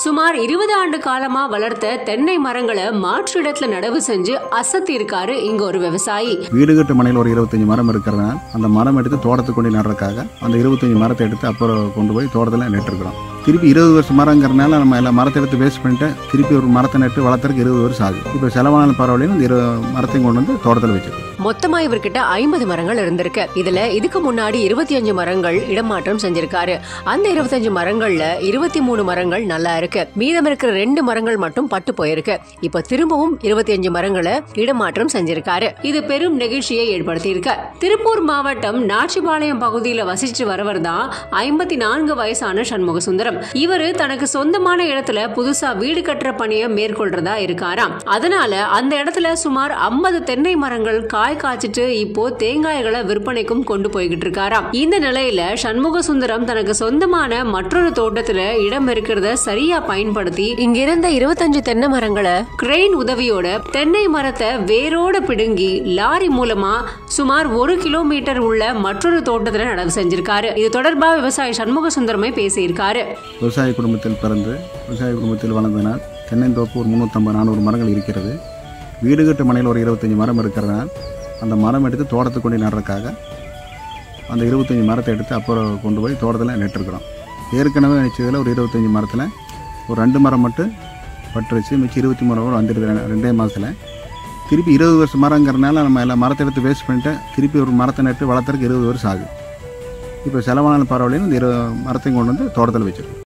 சுமார் இருபது ஆண்டு காலமா வளர்த்த தென்னை மரங்களை மாற்று இடத்துல நடவு செஞ்சு அசத்தி இருக்காரு இங்க ஒரு விவசாயி வீடு கட்டு மனையில் ஒரு இருபத்தஞ்சி மரம் இருக்கிறதுனால அந்த மரம் எடுத்து தோட்டத்துக்கு கொண்டு நடுறதுக்காக அந்த இருபத்தஞ்சி மரத்தை எடுத்து அப்புறம் கொண்டு போய் தோட்டத்தில் நட்டுருக்குறோம் திருப்பி இருபது வருஷம் மரங்கிறனால நம்ம எல்லாம் மரத்தை எடுத்து வேஸ்ட் பண்ணிட்டு திருப்பி ஒரு மரத்தை நட்டு வளர்த்துறதுக்கு இருபது வருஷம் ஆகுது இப்போ செலவான பரவாயில்லைன்னு இந்த இருபது மரத்தையும் கொண்டு வந்து தோட்டத்தில் வச்சிருக்கோம் மொத்தமா இவர்கிட்ட ஐம்பது மரங்கள் இருந்திருக்கு இதுல இதுக்கு முன்னாடி இருபத்தி அஞ்சு மரங்கள் இடமாற்றம் செஞ்சிருக்காரு அந்த இருபத்தஞ்சு மரங்கள்ல இருபத்தி மூணு மரங்கள் நல்லா இருக்கு மீதம் இருக்கிற ரெண்டு மரங்கள் மட்டும் பட்டு போயிருக்கு இப்ப திரும்பவும் இருபத்தி அஞ்சு மரங்களை இடமாற்றம் செஞ்சிருக்காரு இது பெரும் நெகிழ்ச்சியை ஏற்படுத்தி இருக்கு திருப்பூர் மாவட்டம் நாச்சிபாளையம் பகுதியில வசிச்சு வரவர் தான் ஐம்பத்தி நான்கு வயசான சண்முக சுந்தரம் இவரு தனக்கு சொந்தமான இடத்துல புதுசா வீடு கட்டுற பணியை மேற்கொள்றதா இருக்காராம் அதனால அந்த இடத்துல சுமார் ஐம்பது தென்னை மரங்கள் காய் காய்ச்சிட்டு இப்போ தேங்காய்களை விற்பனைக்கும் கொண்டு போய்கிட்டு இருக்காராம் இந்த நிலையில சண்முக சுந்தரம் தனக்கு சொந்தமான மற்றொரு தோட்டத்துல இடம் இருக்கிறத சரியா பயன்படுத்தி இங்க இருந்த இருபத்தஞ்சு தென்னை மரங்களை கிரெயின் உதவியோட தென்னை மரத்தை வேரோட பிடுங்கி லாரி மூலமா சுமார் ஒரு கிலோமீட்டர் உள்ள மற்றொரு தோட்டத்துல நடவு செஞ்சிருக்காரு இது தொடர்பா விவசாயி சண்முக சுந்தரமே பேசியிருக்காரு விவசாய குடும்பத்தில் பிறந்து விவசாய குடும்பத்தில் வளர்ந்தனால் தென்னந்தோப்பு ஒரு முந்நூற்றம்பது நானூறு மரங்கள் இருக்கிறது வீடு கட்டு மனையில் ஒரு இருபத்தஞ்சி மரம் இருக்கிறதுனால அந்த மரம் எடுத்து தோட்டத்துக்கு கொண்டு நடுறதுக்காக அந்த இருபத்தஞ்சி மரத்தை எடுத்து அப்புறம் கொண்டு போய் தோட்டத்தில் நட்டுருக்குறோம் ஏற்கனவே வச்சதில் ஒரு இருபத்தஞ்சி மரத்தில் ஒரு ரெண்டு மரம் மட்டும் பட்டு வச்சு மிச்சம் இருபத்தி மூணு மரம் வந்துடுது ரெ- ரெண்டே மாதத்தில் திருப்பி இருபது வருஷம் மரங்கிறனால நம்ம எல்லாம் மரத்தை எடுத்து வேஸ்ட் பண்ணிட்டு திருப்பி ஒரு மரத்தை நட்டு வளர்த்துறதுக்கு இருபது வருஷம் ஆகுது இப்போ செலவான பரவாயில்லைன்னு இந்த இரு மரத்தையும் கொண்டு வந்து தோட்டத்தில் வச்சிருக்கோம்